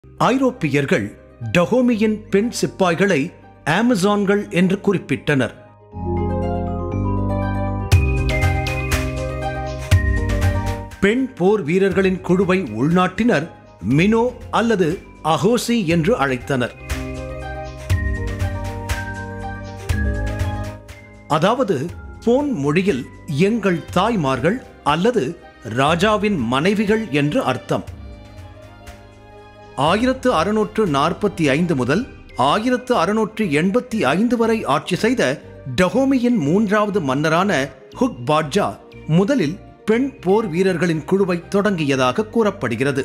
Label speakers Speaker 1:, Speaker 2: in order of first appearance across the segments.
Speaker 1: ஐரோப்பியர்கள் டஹோமியின் பெண் சிப்பாய்களை ஆமசான்கள் என்று குறிப்பிட்டனர் பெண் போர் வீரர்களின் குழுவை உள்நாட்டினர் மினோ அல்லது அகோசி என்று அழைத்தனர் அதாவது போன் மொழியில் எங்கள் தாய்மார்கள் அல்லது ராஜாவின் மனைவிகள் என்று அர்த்தம் ஆயிரத்து அறுநூற்று நாற்பத்தி ஐந்து முதல் ஆயிரத்து அறுநூற்று எண்பத்தி ஐந்து வரை ஆட்சி செய்த டஹோமியின் மூன்றாவது மன்னரான ஹுக் பாட்ஜா முதலில் பெண் போர் வீரர்களின் குழுவை தொடங்கியதாக கூறப்படுகிறது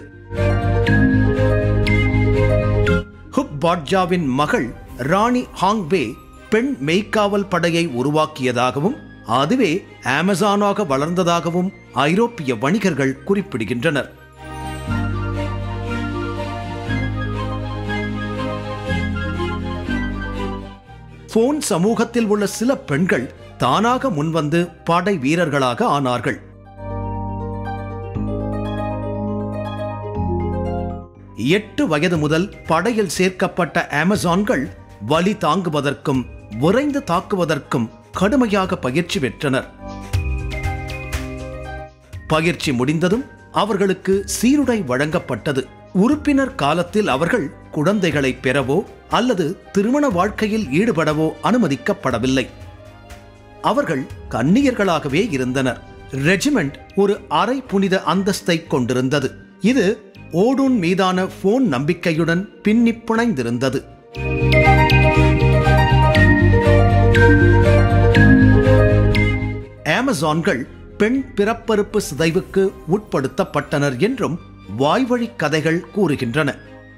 Speaker 1: ஹுக் பாட்ஜாவின் மகள் ராணி ஹாங்பே பெண் மெய்க்காவல் படையை உருவாக்கியதாகவும் அதுவே ஆமசானாக வளர்ந்ததாகவும் ஐரோப்பிய வணிகர்கள் குறிப்பிடுகின்றனர் போன் சமூகத்தில் உள்ள சில பெண்கள் தானாக முன்வந்து படை வீரர்களாக ஆனார்கள் எட்டு வயது முதல் படையில் சேர்க்கப்பட்ட அமேசான்கள் வலி தாங்குவதற்கும் விரைந்து தாக்குவதற்கும் கடுமையாக பயிற்சி பெற்றனர் பயிற்சி முடிந்ததும் அவர்களுக்கு சீருடை வழங்கப்பட்டது உறுப்பினர் காலத்தில் அவர்கள் குழந்தைகளை பெறவோ அல்லது திருமண வாழ்க்கையில் ஈடுபடவோ அனுமதிக்கப்படவில்லை அவர்கள் கன்னியர்களாகவே இருந்தனர் ரெஜிமெண்ட் ஒரு அரை புனித அந்தஸ்தை கொண்டிருந்தது இது ஓடூன் மீதான போன் நம்பிக்கையுடன் பின்னி பிணைந்திருந்தது ஆமசான்கள் பெண் பிறப்பறுப்பு சிதைவுக்கு உட்படுத்தப்பட்டனர் என்றும் வாய்வழி கதைகள் கூறுகின்றன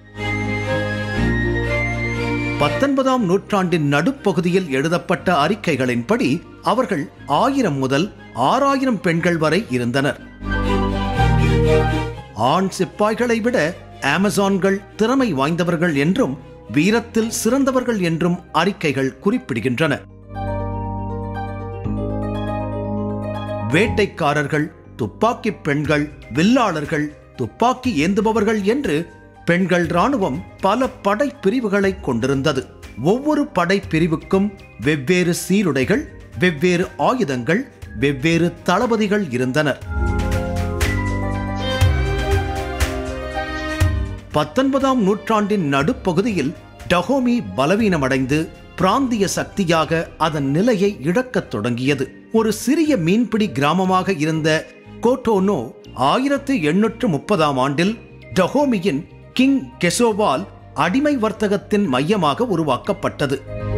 Speaker 1: பத்தொன்பதாம் நூற்றாண்டின் நடுப்பகுதியில் எழுதப்பட்ட அறிக்கைகளின்படி அவர்கள் ஆயிரம் முதல் ஆறாயிரம் பெண்கள் வரை இருந்தனர் ஆண் சிப்பாய்களை விட ஆமசான்கள் திறமை வாய்ந்தவர்கள் என்றும் வீரத்தில் சிறந்தவர்கள் என்றும் அறிக்கைகள் குறிப்பிடுகின்றன வேட்டைக்காரர்கள் துப்பாக்கி பெண்கள் வில்லாளர்கள் துப்பாக்கி ஏந்துபவர்கள் என்று பெண்கள் ராணுவம் பல படை பிரிவுகளை கொண்டிருந்தது ஒவ்வொரு படை பிரிவுக்கும் வெவ்வேறு சீருடைகள் வெவ்வேறு ஆயுதங்கள் வெவ்வேறு தளபதிகள் இருந்தனர் பத்தொன்பதாம் நூற்றாண்டின் நடுப்பகுதியில் டஹோமி பலவீனமடைந்து பிராந்திய சக்தியாக அதன் நிலையை இழக்கத் தொடங்கியது ஒரு சிறிய மீன்பிடி கிராமமாக இருந்த கோட்டோனோ ஆயிரத்து எண்ணூற்று முப்பதாம் ஆண்டில் டஹோமியின் கிங் கெசோவால் அடிமை வர்த்தகத்தின் மையமாக உருவாக்கப்பட்டது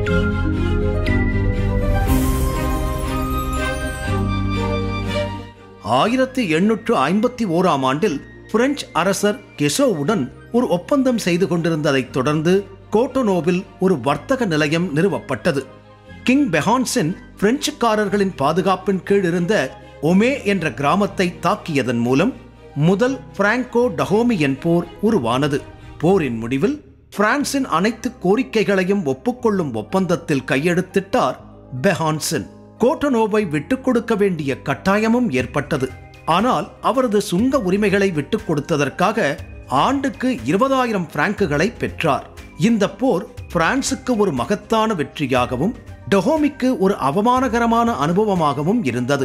Speaker 1: ஆயிரத்தி எண்ணூற்று ஐம்பத்தி ஓராம் ஆண்டில் பிரெஞ்சு அரசர் கெசோவுடன் ஒரு ஒப்பந்தம் செய்து கொண்டிருந்ததைத் தொடர்ந்து கோட்டோனோவில் ஒரு வர்த்தக நிலையம் நிறுவப்பட்டது கிங் பெஹான்சின் பிரெஞ்சுக்காரர்களின் பாதுகாப்பின் கீழ் இருந்த ஒமே என்ற கிராமத்தை தாக்கியதன் மூலம் முதல் பிராங்கோ டஹோமியன் போர் உருவானது போரின் முடிவில் பிரான்சின் அனைத்து கோரிக்கைகளையும் ஒப்புக்கொள்ளும் ஒப்பந்தத்தில் கையெழுத்திட்டார் பெஹான்சின் கோட்டனோவை விட்டுக் கொடுக்க வேண்டிய கட்டாயமும் ஏற்பட்டது ஆனால் அவரது சுங்க உரிமைகளை விட்டுக் கொடுத்ததற்காக ஆண்டுக்கு இருபதாயிரம் பிராங்குகளை பெற்றார் இந்த போர் பிரான்சுக்கு ஒரு மகத்தான வெற்றியாகவும் டொஹோமிக்கு ஒரு அவமானகரமான அனுபவமாகவும் இருந்தது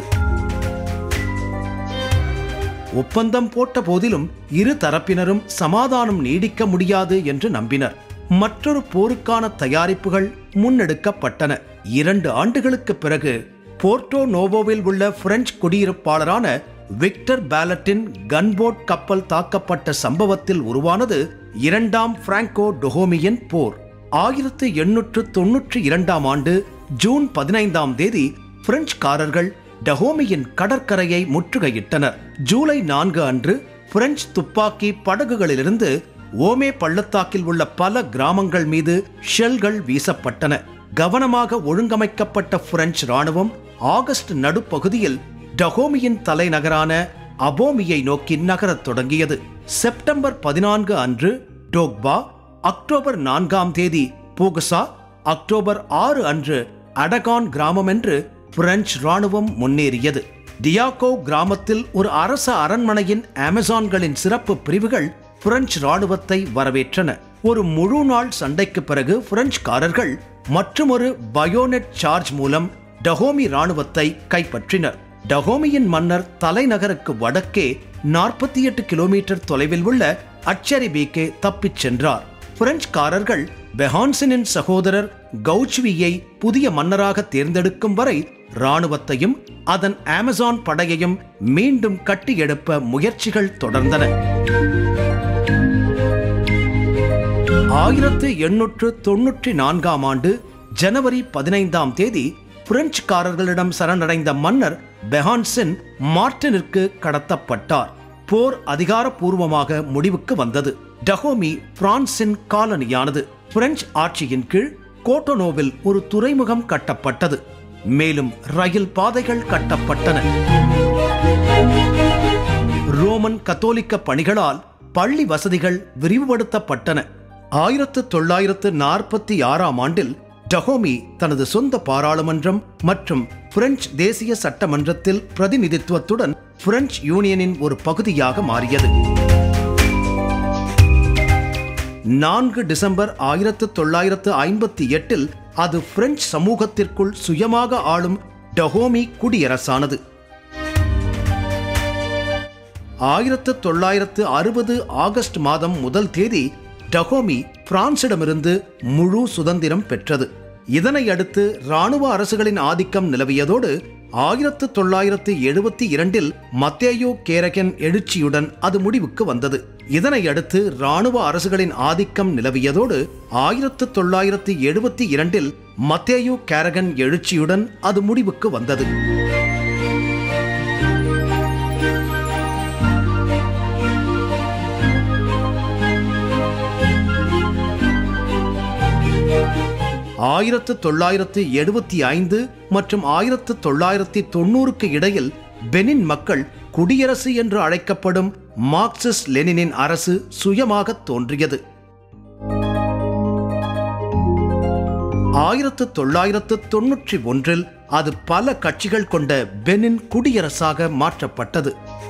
Speaker 1: ஒப்பந்தம் போட்ட போதிலும் இரு தரப்பினரும் சமாதானம் நீடிக்க முடியாது என்று நம்பினர் மற்றொரு போருக்கான தயாரிப்புகள் முன்னெடுக்கப்பட்டன இரண்டு ஆண்டுகளுக்கு பிறகு போர்ட்டோ நோவோவில் உள்ள பிரெஞ்சு குடியிருப்பாளரான விக்டர் பேலட்டின் கன்போட் கப்பல் தாக்கப்பட்ட சம்பவத்தில் உருவானது இரண்டாம் பிராங்கோ டொஹோமியன் போர் ஆயிரத்து எண்ணூற்று தொன்னூற்றி இரண்டாம் ஆண்டு ஜூன் பதினைந்தாம் தேதி பிரெஞ்சுக்காரர்கள் டஹோமியின் கடற்கரையை முற்றுகையிட்டனர் ஜூலை நான்கு அன்று பிரெஞ்சு துப்பாக்கி படகுகளிலிருந்து ஓமே பள்ளத்தாக்கில் உள்ள பல கிராமங்கள் மீது ஷெல்கள் வீசப்பட்டன கவனமாக ஒழுங்கமைக்கப்பட்ட பிரெஞ்சு ராணுவம் ஆகஸ்ட் நடுப்பகுதியில் டஹோமியின் தலைநகரான அபோமியை நோக்கி நகரத் தொடங்கியது செப்டம்பர் பதினான்கு அன்று டோக்பா அக்டோபர் நான்காம் தேதி பூகசா அக்டோபர் ஆறு அன்று அடகான் கிராமம் என்று பிரெஞ்சு ராணுவம் முன்னேறியது டியாகோ கிராமத்தில் ஒரு அரச அரண்மனையின் அமேசான்களின் சிறப்பு பிரிவுகள் பிரெஞ்சு ராணுவத்தை வரவேற்றன ஒரு முழு நாள் சண்டைக்கு பிறகு பிரெஞ்சுக்காரர்கள் மற்றுமொரு பயோனெட் சார்ஜ் மூலம் டஹோமி ராணுவத்தை கைப்பற்றினர் டஹோமியின் மன்னர் தலைநகருக்கு வடக்கே நாற்பத்தி எட்டு கிலோமீட்டர் தொலைவில் உள்ள அச்சரிபீக்கே தப்பிச் சென்றார் பிரெஞ்சுக்காரர்கள் பெஹான்சனின் சகோதரர் கௌச்வியை புதிய மன்னராக தேர்ந்தெடுக்கும் வரை ராணுவத்தையும் அதன் அமேசான் படையையும் மீண்டும் கட்டியெழுப்ப முயற்சிகள் தொடர்ந்தன ஆயிரத்து எண்ணூற்று தொன்னூற்றி நான்காம் ஆண்டு ஜனவரி பதினைந்தாம் தேதி பிரெஞ்சுக்காரர்களிடம் சரணடைந்த மன்னர் பெஹான்சின் மார்டினிற்கு கடத்தப்பட்டார் போர் அதிகாரப்பூர்வமாக முடிவுக்கு வந்தது டஹோமி பிரான்சின் காலனியானது பிரெஞ்சு ஆட்சியின் கீழ் கோட்டோனோவில் ஒரு துறைமுகம் கட்டப்பட்டது மேலும் ரயில் பாதைகள் கட்டப்பட்டன ரோமன் கத்தோலிக்க பணிகளால் பள்ளி வசதிகள் விரிவுபடுத்தப்பட்டன ஆயிரத்து தொள்ளாயிரத்து நாற்பத்தி ஆறாம் ஆண்டில் டஹோமி தனது சொந்த பாராளுமன்றம் மற்றும் பிரெஞ்சு தேசிய சட்டமன்றத்தில் பிரதிநிதித்துவத்துடன் பிரெஞ்சு யூனியனின் ஒரு பகுதியாக மாறியது நான்கு டிசம்பர் ஆயிரத்து தொள்ளாயிரத்து ஐம்பத்தி எட்டில் அது பிரெஞ்சு சமூகத்திற்குள் சுயமாக ஆளும் டஹோமி குடியரசானது ஆயிரத்து தொள்ளாயிரத்து அறுபது ஆகஸ்ட் மாதம் முதல் தேதி டஹோமி பிரான்சிடமிருந்து முழு சுதந்திரம் பெற்றது இதனை அடுத்து இராணுவ அரசுகளின் ஆதிக்கம் நிலவியதோடு ஆயிரத்து தொள்ளாயிரத்து எழுபத்தி இரண்டில் மத்தேயோ கேரகன் எழுச்சியுடன் அது முடிவுக்கு வந்தது இதனை அடுத்து இராணுவ அரசுகளின் ஆதிக்கம் நிலவியதோடு ஆயிரத்து தொள்ளாயிரத்து எழுபத்தி இரண்டில் மத்தேயோ கேரகன் எழுச்சியுடன் அது முடிவுக்கு வந்தது ஆயிரத்து தொள்ளாயிரத்து எழுபத்தி ஐந்து மற்றும் ஆயிரத்து தொள்ளாயிரத்தி தொண்ணூறுக்கு இடையில் பெனின் மக்கள் குடியரசு என்று அழைக்கப்படும் மார்க்சிஸ்ட் லெனினின் அரசு சுயமாக தோன்றியது ஆயிரத்து தொள்ளாயிரத்து தொன்னூற்றி ஒன்றில் அது பல கட்சிகள் கொண்ட பெனின் குடியரசாக மாற்றப்பட்டது